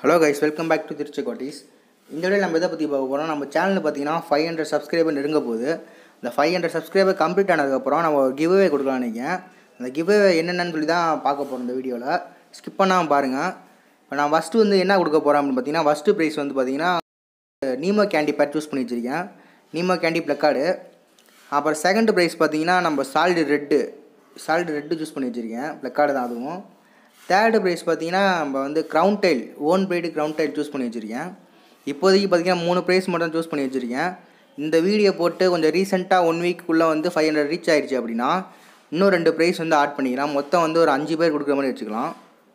hello guys welcome back to Trichy கோட்டீஸ் இந்த video நம்ம எதை பற்றி பார்க்க போகிறோம் நம்ம சேனலில் பார்த்தீங்கன்னா ஃபைவ் ஹண்ட்ரட் சப்ஸ்கிரைபர் நெருங்க போகுது இந்த ஃபைவ் ஹண்ட்ரட் சப்ஸ்கிரைபர் கம்ப்ளீட் ஆனதுக்கப்புறம் நம்ம கிவ்அவே கொடுக்கலாம் நினைக்கிறேன் அந்த கிவ்அவே என்னென்னு சொல்லி தான் பார்க்க போகிறோம் இந்த வீடியோவில் ஸ்கிப் பண்ணாமல் பாருங்கள் இப்போ நான் ஃபஸ்ட்டு வந்து என்ன கொடுக்க போகிறேன் அப்படின்னு பார்த்தீங்கன்னா ஃபஸ்ட்டு ப்ரைஸ் வந்து பார்த்தீங்கன்னா நீமோ கேண்டி பேட் சூஸ் பண்ணி வச்சுருக்கேன் நீமோ கேண்டி ப்ளக்கார்டு அப்புறம் செகண்ட் ப்ரைஸ் பார்த்தீங்கன்னா நம்ம solid red solid red choose பண்ணி வச்சுருக்கேன் ப்ளக்கார்டு தான் அதுவும் தேர்டு ப்ரைஸ் பார்த்தீங்கன்னா நம்ம வந்து crown tail own pride crown tail choose பண்ணி வச்சுருக்கேன் இப்போதைக்கு பார்த்தீங்கன்னா மூணு ப்ரைஸ் மட்டும் சூஸ் பண்ணி வச்சுருக்கேன் இந்த வீடியோ போட்டு கொஞ்சம் ரீசெண்டாக ஒன் வீக்குள்ளே வந்து ஃபைவ் ஹண்ட்ரட் ரீச் ஆயிடுச்சு அப்படின்னா இன்னும் ரெண்டு ப்ரைஸ் வந்து ஆட் பண்ணிக்கலாம் மொத்தம் வந்து ஒரு அஞ்சு பேர் கொடுக்குற மாதிரி வச்சுக்கலாம்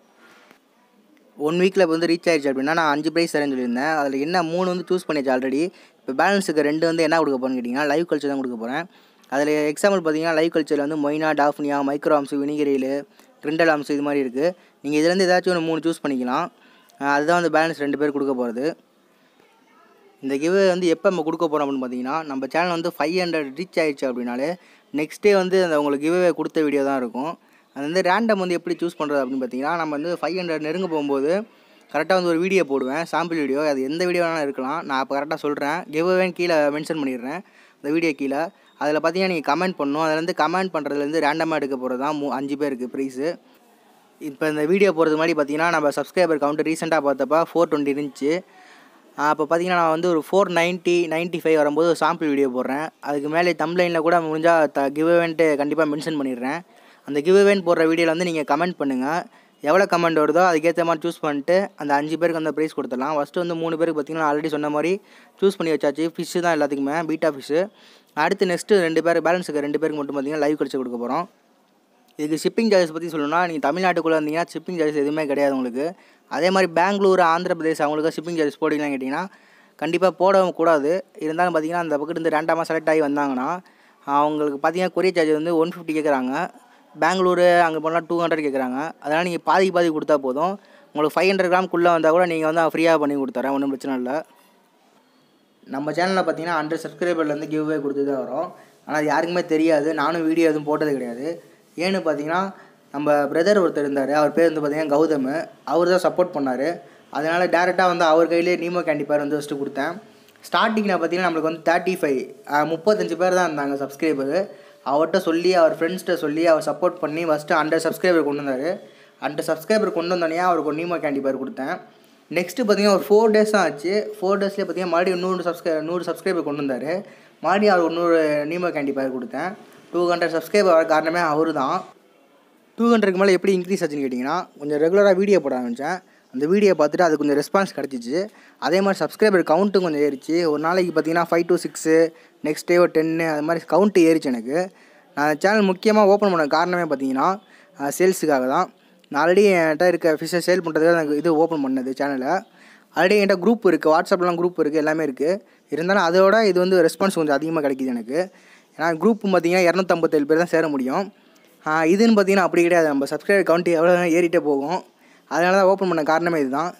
ஒன் வீக்கில் இப்போ வந்து ரீச் ஆயிடுச்சு அப்படின்னா நான் அஞ்சு ப்ரைஸ் தரேன்னு சொல்லியிருந்தேன் அதில் என்ன மூணு வந்து சூஸ் பண்ணியாச்சு ஆல்ரெடி இப்போ பேலன்ஸுக்கு ரெண்டு வந்து என்ன கொடுக்க போகிறேன்னு கேட்டிங்கன்னா லைவ் கல்ச்சர் தான் கொடுக்க போகிறேன் அதில் எக்ஸாம்பிள் பார்த்தீங்கன்னா லைவ் கல்ச்சரில் வந்து மொய்னா டாஃப்னியா மைக்ரோ ஆம்ஸு வினிகரியில் கிரிண்டல் ஆம்ஸ் இது மாதிரி இருக்குது நீங்கள் இதுலேருந்து ஏதாச்சும் ஒன்று மூணு சூஸ் பண்ணிக்கலாம் அஹ் அதுதான் வந்து பேலன்ஸ் ரெண்டு பேர் கொடுக்க போகிறது இந்த கிவ் வந்து எப்போ நம்ம கொடுக்க போகிறோம் அப்படின்னு பார்த்தீங்கன்னா நம்ம சேனல் வந்து ஃபைவ் ஹண்ட்ரட் ரீச் ஆயிடுச்சு அப்படின்னாலே நெக்ஸ்ட் டே வந்து அந்த உங்களுக்கு கிவ்வே கொடுத்த வீடியோ தான் இருக்கும் அது வந்து ரேண்டம் வந்து எப்படி சூஸ் பண்ணுறது அப்படின்னு பார்த்தீங்கன்னா நம்ம வந்து ஃபைவ் ஹண்ட்ரட் நெருங்க போகும்போது கரெக்டாக வந்து ஒரு வீடியோ போடுவேன் சாம்பிள் வீடியோ அது எந்த வீடியோ வேணாலும் இருக்கலாம் நான் இப்போ கரெக்டாக சொல்கிறேன் கிவ்வேன்னு கீழே மென்ஷன் பண்ணிடுறேன் இந்த வீடியோ கீழே அதில் பார்த்தீங்கன்னா நீங்கள் கமெண்ட் பண்ணணும் அதுலேருந்து கமெண்ட் பண்ணுறதுலேருந்து ரேண்டமாக எடுக்க போகிறது தான் மூ அஞ்சு பேருக்கு ப்ரைஸு இப்போ இந்த வீடியோ போகிறது மாதிரி பார்த்தீங்கன்னா நம்ம சப்ஸ்கிரைபர் கவுண்ட் ரீசெண்டாக பார்த்தப்ப ஃபோர் டுவெண்ட்டி இருந்துச்சு அப்போ பார்த்தீங்கன்னா நான் வந்து ஒரு ஃபோர் நைன்ட்டி நைன்ட்டி ஃபைவ் வரும்போது ஒரு சாம்பிள் வீடியோ போடுறேன் அதுக்கு மேலே தம்ப்ளைனில் கூட முடிஞ்சால் த கிவ் event கண்டிப்பாக மென்ஷன் பண்ணிடுறேன் அந்த கிவ் event போடுற வீடியோவில் வந்து நீங்கள் கமெண்ட் பண்ணுங்கள் எவ்வளோ கமெண்ட் வருதோ அதுக்கேற்ற மாதிரி சூஸ் பண்ணிட்டு அந்த அஞ்சு பேருக்கு அந்த ப்ரைஸ் கொடுத்துடலாம் ஃபஸ்ட்டு வந்து மூணு பேருக்கு பார்த்தீங்கன்னா ஆல்ரெடி சொன்ன மாதிரி சூஸ் பண்ணி வச்சாச்சு ஃபிஷ்ஷு தான் எல்லாத்துக்குமே பீட்டா ஃபிஷ்ஷு அடுத்து நெக்ஸ்ட்டு ரெண்டு பேர் பேலன்ஸுக்கு ரெண்டு பேருக்கு மட்டும் பார்த்தீங்கன்னா லைவ் கழிச்சு கொடுக்க போகிறோம் இதுக்கு ஷிப்பிங் சார்ஜஸ் பற்றி சொல்லணும்னா நீங்கள் தமிழ்நாட்டுக்குள்ளே இருந்தீங்கன்னா ஷிப்பிங் சார்ஜஸ் எதுவுமே கிடையாது உங்களுக்கு அதே மாதிரி பெங்களூர் ஆந்திர பிரதேஷ் அவங்களுக்கு ஷிப்பிங் சார்ஜஸ் போட்டிங்களான்னு கேட்டிங்கன்னா கண்டிப்பாக போடவும் கூடாது இருந்தாலும் பார்த்தீங்கன்னா அந்த பக்கத்து இருந்து ரேண்டமாக செலக்ட் ஆகி வந்தாங்கன்னா அவங்களுக்கு பார்த்தீங்கன்னா கொரியர் சார்ஜ் வந்து ஒன் ஃபிஃப்டி கேட்குறாங்க பெங்களூரு அங்கே போனால் டூ ஹண்ட்ரட் கேட்குறாங்க அதனால் நீங்கள் பாதி பாதி கொடுத்தா போதும் உங்களுக்கு ஃபைவ் ஹண்ட்ரட் கிராம்குள்ளே வந்தால் கூட நீங்கள் வந்து ஃப்ரீயாக பண்ணி கொடுத்துறேன் ஒன்றும் பிரச்சனை இல்லை நம்ம சேனலில் பார்த்தீங்கன்னா ஹண்ட்ரட் சப்ஸ்கிரைபர்லேருந்து கிவ் அவே கொடுத்து தான் வரும் ஆனால் அது யாருக்குமே தெரியாது நானும் வீடியோ எதுவும் போட்டது கிடையாது ஏன்னு பார்த்தீங்கன்னா நம்ம பிரதர் ஒருத்தர் இருந்தார் அவர் பேர் வந்து பார்த்தீங்கன்னா கௌதம் அவர் தான் சப்போர்ட் பண்ணார் அதனால் டேரெக்டாக வந்து அவர் கையிலே நீமோ கேண்டி பேர் வந்து ஃபஸ்ட்டு கொடுத்தேன் ஸ்டார்டிங்கில் பார்த்தீங்கன்னா நம்மளுக்கு வந்து தேர்ட்டி ஃபைவ் முப்பத்தஞ்சு பேர் தான் இருந்தாங்க சப்ஸ்கிரைபர் அவர்கிட்ட சொல்லி அவர் ஃப்ரெண்ட்ஸ்கிட்ட சொல்லி அவர் சப்போர்ட் பண்ணி ஃபஸ்ட்டு ஹண்ட்ரட் சப்ஸ்கிரைபர் கொண்டு வந்தார் ஹண்ட்ரட் சப்ஸ்கிரைபர் கொண்டு வந்தோடனே அவருக்கு ஒரு நீமோ கேண்டி பேர் கொடுத்தேன் நெக்ஸ்ட்டு பார்த்தீங்கன்னா ஒரு ஃபோர் டேஸ் தான் ஆச்சு ஃபோர் டேஸ்லேயே பார்த்தீங்கன்னா மறுபடியும் நூறு சப்ஸ்கிரை நூறு சப்ஸ்கிரைபர் கொண்டு வந்தார் மறுபடியும் அவர் ஒரு நூறு நீமோ கேண்டி பேர் கொடுத்தேன் டூ ஹண்ட்ரட் சப்ஸ்கிரைபர் வர காரணமே அவர் தான் டூ ஹண்ட்ரட்க்கு மேலே எப்படி இன்க்ரீஸ் ஆச்சுன்னு கேட்டிங்கன்னா கொஞ்சம் ரெகுலராக வீடியோ போட ஆரம்பித்தேன் அந்த வீடியோ பார்த்துட்டு அது கொஞ்சம் ரெஸ்பான்ஸ் கிடச்சிச்சு அதே மாதிரி சப்ஸ்கிரைபர் கவுண்ட்டும் கொஞ்சம் ஏறிச்சு ஒரு நாளைக்கு பார்த்தீங்கன்னா five to six next day ஒரு டென்னு அது மாதிரி கவுண்ட்டு ஏறிச்சு எனக்கு நான் சேனல் முக்கியமாக ஓப்பன் பண்ண காரணமே பார்த்தீங்கன்னா சேல்ஸுக்காக தான் நான் ஆல்ரெடி என்கிட்ட இருக்க ஃபிஷ்ஷை சேல் பண்ணுறதுக்காக எனக்கு இது ஓப்பன் பண்ணது சேனலை ஆல்ரெடி என்கிட்ட குரூப் இருக்குது வாட்ஸ்அப்லாம் குரூப் இருக்குது எல்லாமே இருக்குது இருந்தாலும் அதோட இது வந்து ரெஸ்பான்ஸ் கொஞ்சம் அதிகமாக கிடைக்கிது எனக்கு ஏன்னா குரூப் பார்த்தீங்கன்னா இரநூத்தம்பத்தேழு பேர் தான் சேர முடியும் ஆஹ் இதுன்னு பார்த்தீங்கன்னா அப்படி கிடையாது நம்ம சப்ஸ்கிரைபர் கவுண்ட் எவ்வளோ ஏறிட்டே போகும் அதனால தான் ஓப்பன் பண்ண காரணமே இதுதான்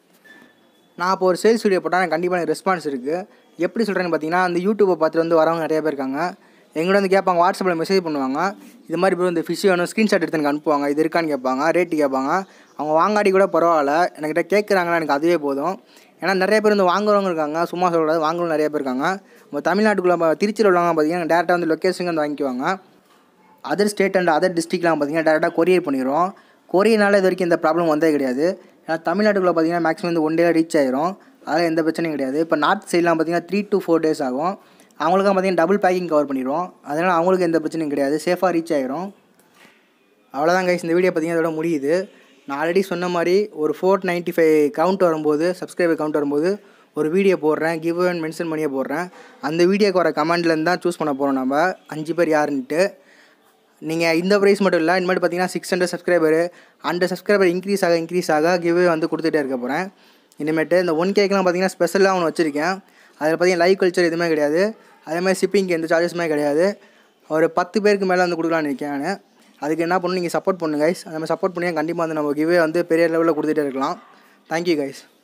நான் இப்போ ஒரு சேல்ஸ் வீடியோ போட்டால் எனக்கு கண்டிப்பாக எனக்கு ரெஸ்பான்ஸ் இருக்குது எப்படி சொல்கிறேன்னு பார்த்தீங்கன்னா அந்த யூடியூப்பை பார்த்துட்டு வந்து வரவங்க நிறைய பேர் இருக்காங்க எங்கள்கிட்ட வந்து கேட்பாங்க வாட்ஸ்அப்பில் மெசேஜ் பண்ணுவாங்க இது மாதிரி ப்ரோ இந்த ஃபிஷ் வேணும் ஸ்க்ரீன்ஷாட் எடுத்து எனக்கு அனுப்புவாங்க இது இருக்கான்னு கேட்பாங்க ரேட்டு கேட்பாங்க அவங்க வாங்காடி கூட பரவாயில்ல என்கிட்ட கேட்குறாங்களா எனக்கு அதுவே போதும் ஏன்னா நிறைய பேர் வந்து வாங்குறவங்க இருக்காங்க சும்மா சொல்லக்கூடாது வாங்குறவங்க நிறைய பேர் இருக்காங்க நம்ம தமிழ்நாட்டுக்குள்ளே ப- திருச்சியில் உள்ளவங்க பார்த்தீங்கன்னா டேரெக்டாக வந்து லொக்கேஷனுக்கு வந்து வாங்கிக்குவாங்க அதர் ஸ்டேட் அண்ட் அதர் டிஸ்ட்ரிக்ட்லாம் பார்த்தீங்கன்னா டேரெக்டாக கொரியர் பண்ணிடுறோம் கொரியர்னால இது வரைக்கும் இந்த ப்ராப்ளம் வந்தே கிடையாது ஏன்னா தமிழ்நாட்டுக்குள்ளே பார்த்தீங்கன்னா மேக்ஸிமம் வந்து ஒன் டே ரீச் ஆயிரும் அதில் எந்த பிரச்சனையும் கிடையாது இப்போ நார்த் சைட்லாம் பார்த்தீங்கன்னா த்ரீ to ஃபோர் டேஸ் ஆகும் அவங்களுக்கும் பார்த்தீங்கன்னா டபுள் பேக்கிங் கவர் பண்ணிடுவோம் அதனால் அவங்களுக்கு எந்த பிரச்சனையும் கிடையாது சேஃபாக ரீச் ஆயிரும் அவ்வளோதான் கைஸ் இந்த வீடியோ பார்த்தீங்கன்னா இதோட முடியுது நான் ஆல்ரெடி சொன்ன மாதிரி ஒரு ஃபோர் நைன்ட்டி ஃபைவ் கவுண்ட் வரும்போது சப்ஸ்கிரைபர் கவுண்ட் வரும்போது ஒரு வீடியோ போடுறேன் கிவ் அண்ட் மென்ஷன் பண்ணியே போடுறேன் அந்த வீடியோக்கு வர கமெண்ட்லேருந்து தான் சூஸ் பண்ண போகிறோம் நம்ம அஞ்சு பேர் யாருன்ட்டு நீங்கள் இந்த ப்ரைஸ் மட்டும் இல்லை இனிமேல் பார்த்தீங்கன்னா six hundred subscriber hundred subscriber increase ஆக இன்க்ரீஸ் ஆக கிவ்வே வந்து கொடுத்துட்டே இருக்க போகிறேன் இனிமேட்டு இந்த ஒன் கேக்கெலாம் பார்த்தீங்கன்னா ஸ்பெஷலாக ஒன்று வச்சுருக்கேன் அதில் பார்த்தீங்கன்னா லைவ் கல்ச்சர் எதுவுமே கிடையாது அதே மாதிரி ஷிப்பிங்க்கு எந்த சார்ஜஸுமே கிடையாது ஒரு பத்து பேருக்கு மேலே வந்து கொடுக்கலான்னு இருக்கேன் நான் அதுக்கு என்ன பண்ணணும் நீங்கள் சப்போர்ட் பண்ணுங்க கைஸ் அந்த மாதிரி சப்போர்ட் பண்ணி கண்டிப்பாக வந்து நம்ம கிவ்வே வந்து பெரிய லெவலில் கொடுத்துட்டே இருக்கலாம் தேங்க்யூ கைஸ்